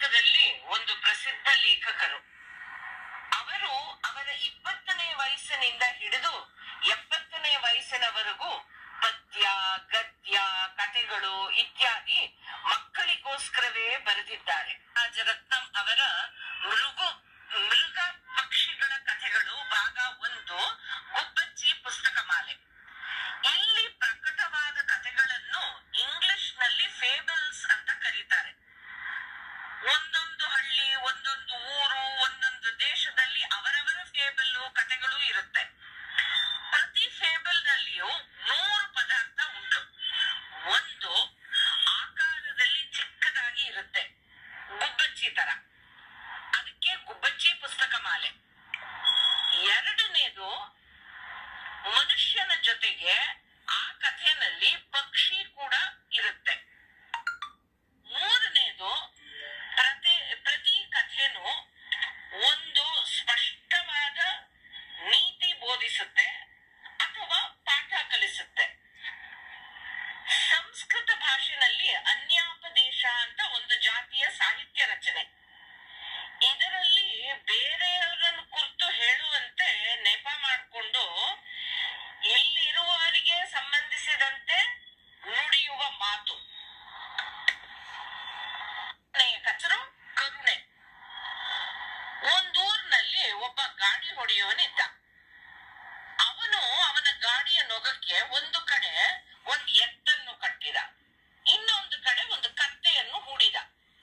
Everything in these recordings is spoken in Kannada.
ಕರ್ನಾಟಕದಲ್ಲಿ ಒಂದು ಪ್ರಸಿದ್ಧ ಲೇಖಕರು ಅವರು ಅವರ ಇಪ್ಪತ್ತನೇ ವಯಸ್ಸಿನಿಂದ ಹಿಡಿದು ಎಪ್ಪತ್ತನೇ ವಯಸ್ಸಿನವರೆಗೂ ಪದ್ಯ ಗದ್ಯ ಕಥೆಗಳು ಇತ್ಯಾದಿ ಮಕ್ಕಳಿಗೋಸ್ಕರವೇ ಬರೆದಿದ್ದಾರೆ ರಾಜರತ್ನಂ ಅವರ ಮೃಗು ಮೃಗ ಪಕ್ಷಿಗಳ ಕಥೆಗಳು ಭಾಗ ಒಂದು ಗುಬ್ಬಚ್ಚಿ ಪುಸ್ತಕ ಮಾಲೆ ಇಲ್ಲಿ ಪ್ರಕಟವಾದ ಕಥೆಗಳನ್ನು ಇಂಗ್ಲಿಷ್ ನಲ್ಲಿ ಫೇಬಲ್ಸ್ ಅಂತ ಕರೀತಾರೆ ಒಂದೊಂದು ಹಳ್ಳಿ ಒಂದೊಂದು ಊರು ಒಂದೊಂದು ದೇಶದಲ್ಲಿ ಅವರವರ ಫೇಬಲ್ ಕಥೆಗಳು ಇರುತ್ತೆ ಪ್ರತಿ ಫೇಬಲ್ ನಲ್ಲಿಯೂ ಮೂರು ಪದಾರ್ಥ ಉಂಟು ಒಂದು ಆಕಾರದಲ್ಲಿ ಚಿಕ್ಕದಾಗಿ ಇರುತ್ತೆ ಗುಬ್ಬಚ್ಚಿ ತರ ಅದಕ್ಕೆ ಗುಬ್ಬಚ್ಚಿ ಪುಸ್ತಕ ಮಾಲೆ ಎರಡನೇದು ಮನುಷ್ಯನ ಜೊತೆಗೆ ಆ ಕಥೆನಲ್ಲಿ ಪಕ್ಷಿ ಕೂಡ ಇರುತ್ತೆ ಮೂರನೇದು ಪ್ರತಿ ಪ್ರತಿ ಕಥೆನೂ ಒಂದು ಸ್ಪಷ್ಟವಾದ ನೀತಿ ಬೋಧಿಸುತ್ತೆ ಅಥವಾ ಪಾಠ ಕಲಿಸುತ್ತೆ ಸಂಸ್ಕೃತ ಭಾಷೆನಲ್ಲಿ ಅನ್ಯಾಪದೇಶ ಅಂತ ಒಂದು ಜಾತಿಯ ಸಾಹಿತ್ಯ ರಚನೆ ಇದರಲ್ಲಿ ಬೇರೆಯವರನ್ನು ಕುರಿತು ಹೇಳುವಂತೆ ನೆಪ ಮಾಡಿಕೊಂಡು ಇಲ್ಲಿರುವವರಿಗೆ ಸಂಬಂಧಿಸಿದಂತೆ ನುಡಿಯುವ ಮಾತು ಕೊನೆಯ ಕಚರು ಕರುಣೆ ಒಂದೂರಿನಲ್ಲಿ ಒಬ್ಬ ಗಾಡಿ ಹೊಡೆಯುವನಿದ್ದ ಅವನು ಅವನ ಗಾಡಿಯ ನೊಗಕ್ಕೆ ಒಂದು ಕಡೆ ಒಂದು ಎತ್ತನ್ನು ಕಟ್ಟಿದ ಇನ್ನೊಂದು ಕಡೆ ಒಂದು ಕತ್ತೆಯನ್ನು ಹೂಡಿದ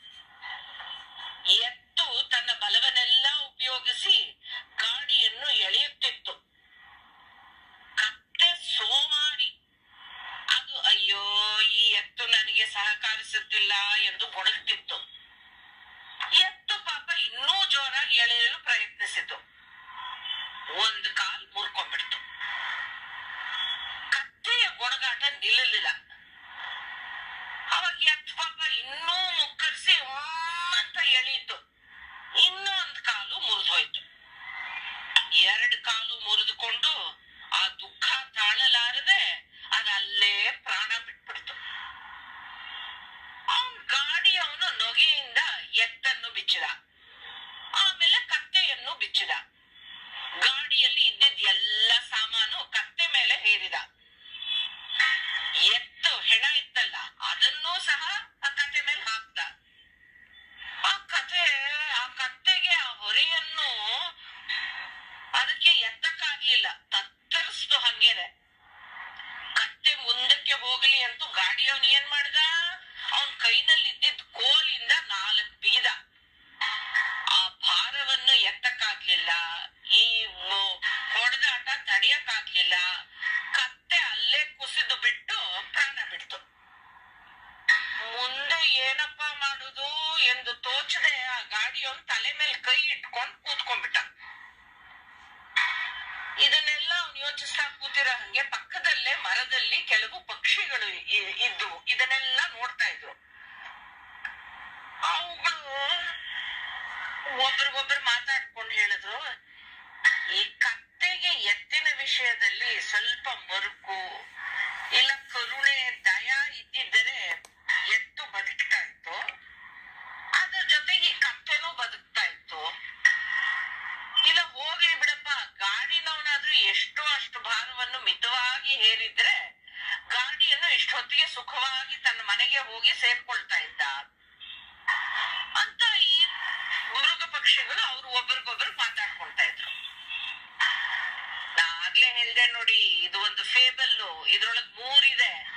ಎತ್ತು ತನ್ನ ಬಲವನ್ನೆಲ್ಲ ಉಪಯೋಗಿಸಿ ಗಾಡಿಯನ್ನು ಎಳೆಯುತ್ತಿತ್ತು ಕತ್ತೆ ಸೋಮಾರಿ ಅದು ಅಯ್ಯೋ ಈ ಎತ್ತು ನನಗೆ ಸಹಕರಿಸುತ್ತಿಲ್ಲ ಎಂದು ಗೊಣಗ್ತಿತ್ತು ಎತ್ತು ಪಾಪ ಇನ್ನೂ ಜೋರಾಗಿ ಎಳೆಯಲು ಪ್ರಯತ್ನಿಸಿತು ಒಂದು ಕಾಲ್ ಮುರ್ಕೊಂಡ್ಬಿಡ್ತು ಕತ್ತೆಯ ಗೊಣಗಾಟ ನಿಲ್ಲಲಿಲ್ಲ ಅವಾಗ ಎತ್ತು ಪಾಪ ಇನ್ನೂ ಮುಕ್ಕರಿಸಿ ಅಂತ ಎಳೀತು ಇನ್ನೂ ಒಂದ್ ಕಾಲು ಮುರಿದೋಯ್ತು ಎರಡು ಕಾಲು ಮುರಿದುಕೊಂಡು ಆ ದುಃಖ ತಾಳಲಾರದೆ ಅದ ಅಲ್ಲೇ ಪ್ರಾಣ ಬಿಟ್ಬಿಡ್ತು ಅವನ್ ಗಾಡಿ ಅವನು ನೊಗೆಯಿಂದ ಎತ್ತನ್ನು ಬಿಚ್ಚಿದ ಆಮೇಲೆ ಕತ್ತೆಯನ್ನು ಬಿಚ್ಚಿದ ಗಾಡಿಯಲ್ಲಿ ಇದ್ದಿದ್ ಎಲ್ಲ ಸಾಮಾನು ಕತ್ತೆ ಮೇಲೆ ಹೇರಿದ ಎತ್ತು ಹೆಣ ಇತ್ತಲ್ಲ ಅದನ್ನೂ ಸಹ ಆ ಕತ್ತೆ ಮೇಲೆ ಹಾಕ್ದ ಆ ಕತೆ ಆ ಕತ್ತೆಗೆ ಆ ಹೊರೆಯನ್ನು ಅದಕ್ಕೆ ಎತ್ತಕ್ಕಾಗ್ಲಿಲ್ಲ ತತ್ತರಿಸ್ತು ಹಂಗೇನೆ ಕತ್ತೆ ಮುಂದಕ್ಕೆ ಹೋಗ್ಲಿ ಅಂತೂ ಗಾಡಿಯವನ್ ಏನ್ ಮಾಡ್ದ ಅವನ್ ಕೈನಲ್ಲಿ ಇದ್ದಿದ್ ಕೋಲಿಂದ ನಾಲ್ಕು ಬಿಗಿದ ಆ ಭಾರವನ್ನು ಎತ್ತಕ್ಕಾಗ್ಲಿಲ್ಲ ಈ ಮೊ- ಹೊಡೆದಾಟ ತಡೆಯಕ್ಕಾಗ್ಲಿಲ್ಲ ಕತ್ತೆ ಅಲ್ಲೇ ಕುಸಿದು ಬಿಟ್ಟು ಪ್ರಾಣ ಬಿಡ್ತು ಮುಂದೆ ಏನಪ್ಪ ಮಾಡುದು ಎಂದು ತೋಚದೆ ಆ ಗಾಡಿಯವನ್ ತಲೆ ಮೇಲೆ ಕೈ ಇಟ್ಕೊಂಡ್ ಕೂತ್ಕೊಂಡ್ಬಿಟ್ಟ ಇದನ್ನೆಲ್ಲ ಅವ್ನು ಯೋಚಿಸ್ತಾ ಕೂತಿರೋ ಹಂಗೆ ಪಕ್ಕದಲ್ಲೇ ಮರದಲ್ಲಿ ಕೆಲವು ಪಕ್ಷಿಗಳು ಇ- ಇದ್ವು ಇದನ್ನೆಲ್ಲ ನೋಡ್ತಾ ಇದ್ರು ಅವುಗಳು ಒಬ್ರಿಗೊಬ್ರು ಮಾತಾಡ್ಕೊಂಡು ಹೇಳಿದ್ರು ಈ ಕತ್ತೆಗೆ ಎತ್ತಿನ ವಿಷಯದಲ್ಲಿ ಸ್ವಲ್ಪ ಮರುಕು ಇಲ್ಲ ಕರುಣೆ ದಯ ಇದ್ದಿದ್ದರೆ ಎತ್ತು ಬದುಕ್ತಾ ಇತ್ತು ಅದ್ರ ಜೊತೆಗೆ ಈ ಕತ್ತೆನೂ ಬದುಕ್ತಾ ಇತ್ತು ಇಲ್ಲ ಹೋಗ್ಲಿ ಬಿಡಪ್ಪ ಗಾಡಿನವನಾದ್ರೂ ಎಷ್ಟೋ ಅಷ್ಟು ಭಾರವನ್ನು ಮಿತವಾಗಿ ಹೇರಿದ್ರೆ ಗಾಡಿಯನ್ನು ಇಷ್ಟೊತ್ತಿಗೆ ಸುಖವಾಗಿ ತನ್ನ ಮನೆಗೆ ಹೋಗಿ ಸೇರ್ಕೊಳ್ತಾ ಇದ್ದ ಅಂತ ಈ ಮೃಗ ಪಕ್ಷಿಗಳು ಅವ್ರು ಒಬ್ರಿಗೊಬ್ರು ಮಾತಾಡ್ಕೊಳ್ತಾ ಇದ್ರು ನಾ ಆಗ್ಲೇ ಹೇಳ್ದೆ ನೋಡಿ ಇದು ಒಂದು ಫೇಬಲ್ ಇದ್ರೊಳಗ್ ಮೂರಿದೆ